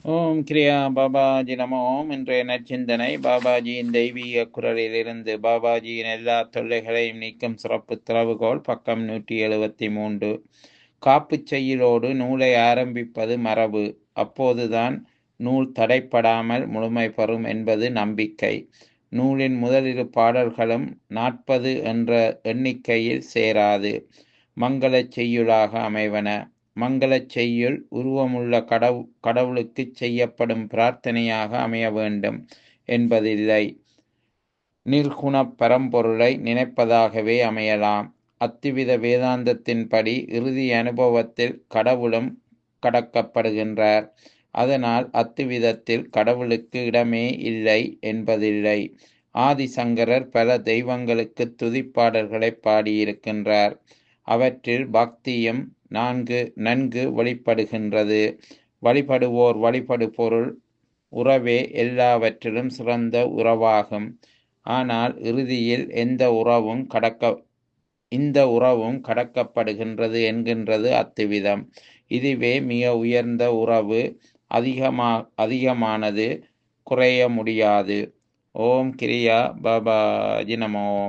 ஓம் கிரியா பாபாஜி நமோ ஓம் இன்றைய நற்சிந்தனை பாபாஜியின் தெய்வீக குரலிலிருந்து பாபாஜியின் எல்லா தொல்லைகளையும் நீக்கும் சிறப்பு திறவுகோல் பக்கம் நூற்றி எழுபத்தி மூன்று காப்புச் செய்யுளோடு நூலை ஆரம்பிப்பது மரபு அப்போதுதான் நூல் தடைப்படாமல் முழுமை பெறும் என்பது நம்பிக்கை நூலின் முதலிரு பாடல்களும் நாற்பது என்ற எண்ணிக்கையில் சேராது மங்களச் செய்யுளாக அமைவன மங்களச் செய்யுள் உருவமுள்ள கடவு கடவுளுக்கு செய்யப்படும் பிரார்த்தனையாக அமைய வேண்டும் என்பதில்லை நிர்குண பரம்பொருளை நினைப்பதாகவே அமையலாம் அத்துவித வேதாந்தத்தின்படி இறுதி அனுபவத்தில் கடவுளும் கடக்கப்படுகின்றார் அதனால் அத்துவிதத்தில் கடவுளுக்கு இடமே இல்லை என்பதில்லை ஆதிசங்கரர் பல தெய்வங்களுக்கு துதிப்பாடல்களை பாடியிருக்கின்றார் அவற்றில் பக்தியும் நான்கு நன்கு வெளிப்படுகின்றது வழிபடுவோர் வழிபடு பொருள் உறவே எல்லாவற்றிலும் சிறந்த உறவாகும் ஆனால் இறுதியில் எந்த உறவும் கடக்க இந்த உறவும் கடக்கப்படுகின்றது என்கின்றது அத்துவிதம் இதுவே மிக உயர்ந்த உறவு அதிகமா அதிகமானது குறைய முடியாது ஓம் கிரியா பாபாஜி நமோ